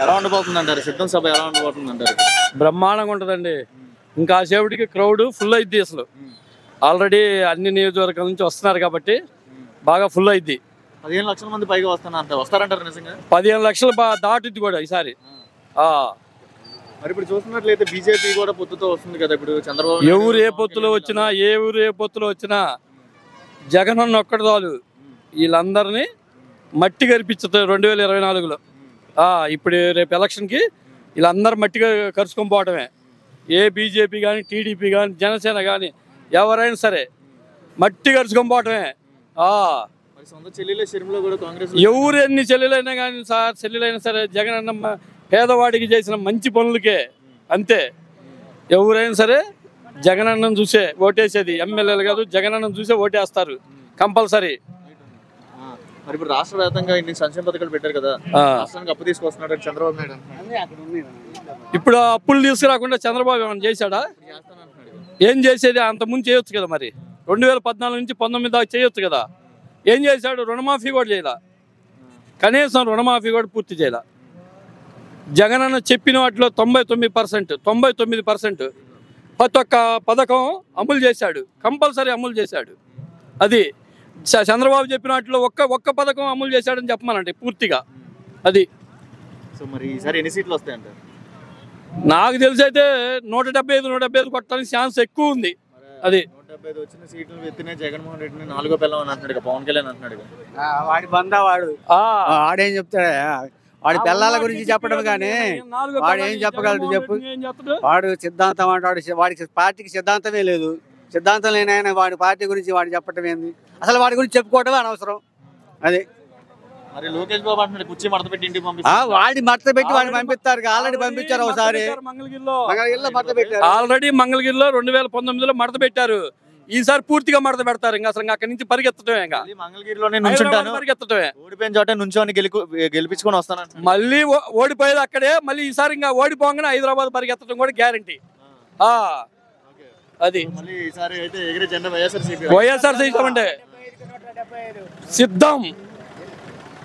ఎలా ఉండబోతుంది అంటారు సిద్ధం సభ ఎలా ఉండబోతుంది అంటారు బ్రహ్మాండంగా ఉంటుందండి ఇంకా సేపటికి క్రౌడ్ ఫుల్ అయింది అసలు ఆల్రెడీ అన్ని నియోజకవర్గాల నుంచి వస్తున్నారు కాబట్టి బాగా ఫుల్ అయింది పదిహేను లక్షల మంది పైగా వస్తున్నా అంటారు వస్తారంటారు నిజంగా పదిహేను లక్షలు బా దాటుద్ది కూడా ఈసారి ఆ. మరి ఇప్పుడు చూస్తున్నట్లయితే బీజేపీ కూడా పొత్తుతో వస్తుంది కదా ఇప్పుడు చంద్రబాబు నాయుడు, ఎవరు ఏ పవన్ పొత్తులో కళ్యాణ్ వచ్చినా ఏ ఊరు ఏ పొత్తులో వచ్చినా జగన్ అన్న ఒక్కడు చాలు వీళ్ళందరినీ మట్టి కరిపించుతారు రెండు వేల ఇరవై నాలుగులో ఆ, ఇప్పుడు రేపు ఎలక్షన్కి వీళ్ళందరూ మట్టిగా కరుచుకొని పోవటమే ఏ బీజేపీ కానీ టీడీపీ కానీ జనసేన కానీ ఎవరైనా సరే మట్టి కరుచుకొని పోవటమే ఆ, మరి సొంత చెల్లెలే షర్మిలో కూడా కాంగ్రెస్ ఎవరు ఎన్ని చెల్లెలైనా కానీ సార్ చెల్లెలైనా సరే జగన్ అన్న మ- పేదవాడికి చేసిన మంచి పనులకే అంతే ఎవరైనా సరే జగన్ అన్నం చూసే ఓటేసేది ఎమ్మెల్యేలు కాదు జగన్ అన్నం చూసే ఓటేస్తారు కంపల్సరీ ఆ, మరి ఇప్పుడు రాష్ట్ర వ్యాప్తంగా ఇన్ని సంక్షేమ పథకాలు పెట్టారు కదా ఆ. రాష్ట్రానికి అప్పు తీసుకొస్తున్నాడు చంద్రబాబు నాయుడు అంటున్నాడు. ఇప్పుడు ఆ అప్పులు తీసుకురాకుండా చంద్రబాబు ఏమైనా చేశాడా చేస్తానంటున్నాడు. ఏం చేసేది అంత ముందు చేయొచ్చు కదా మరి రెండు వేల పద్నాలుగు నుంచి పంతొమ్మిది దాకా చేయొచ్చు కదా ఏం చేశాడు రుణమాఫీ కూడా చేయలా కనీసం రుణమాఫీ కూడా పూర్తి చేయలా జగన్ అన్న చెప్పిన వాటిలో తొంభై తొమ్మిది పర్సెంట్ తొంభై తొమ్మిది పర్సెంట్ ప్రతి ఒక్క పథకం అమలు చేశాడు కంపల్సరీ అమలు చేశాడు అది చ- చంద్రబాబు చెప్పిన వాటిలో ఒక్క ఒక్క పథకం అమలు చేశాడని చెప్పమనండి పూర్తిగా అది సో మరి ఈసారి ఎన్ని సీట్లు వస్తాయంటారు నాకు తెలిసి అయితే నూట డెబ్బై ఐదు నూట డెబ్బై ఐదు కొట్టడానికి ఛాన్స్ ఎక్కువ ఉంది అది నూట డెబ్బై ఐదు వచ్చిన సీట్లు ఎత్తినే జగన్మోహన్ రెడ్డిని నాలుగో పిల్లం అని అంటున్నాడు ఇక పవన్ కళ్యాణ్ అంటున్నాడు ఇక. ఆ, వాడి బందా వాడు ఆ, ఆ, వాడేం చెప్తాడా వాడి పిల్లల గురించి చెప్పడం కానీ నాలుగో వాడు ఏం పిల్లని చెప్పగలడు జగన్మోహన్ చెప్పు రెడ్డిని ఏం చెప్తాడు? వాడు సిద్ధాంతం అంటాడు వాడికి పార్టీకి సిద్ధాంతమే లేదు సిద్ధాంతం లేని ఆయన వాడి పార్టీ గురించి వాడు చెప్పడం ఏంది అసలు వాడి గురించి చెప్పుకోవటమే అనవసరం అది మరి లోకేష్ బాబు అంటున్నాడు కుర్చీ మడత పెట్టి ఇంటికి ఆ, పంపిస్తారు వాడి మడత పెట్టి వాడిని పంపిస్తారు ఆల్రెడీ పంపించారు ఒకసారి పెట్టారు మంగళగిరిలో మంగళగిరిలో మడత పెట్టారు ఆల్రెడీ మంగళగిరిలో రెండు వేల పంతొమ్మిదిలో మడత పెట్టారు ఈసారి పూర్తిగా మడత పెడతారు ఇంకా అసలు ఇంకా అక్కడి నుంచి పరిగెత్తటమే ఇంకా మళ్ళీ మంగళగిరిలోనే నుంచుంటాను హైదరాబాద్ పరిగెత్తటమే ఓడిపోయిన చోట నుంచోని గెలుపు గెలిపించుకొని వస్తానంటున్నాడు మళ్ళీ ఓ- ఓడిపోయేది అక్కడే మళ్ళీ ఈసారి ఇంకా ఓడిపోగానే హైదరాబాద్ పరిగెత్తడం కూడా గ్యారంటీ అది మళ్ళీ ఈసారి అయితే ఎగిరే జెండా వైఎస్ఆర్ వైఎస్ఆర్ సిద్ధం అంటే సిద్ధం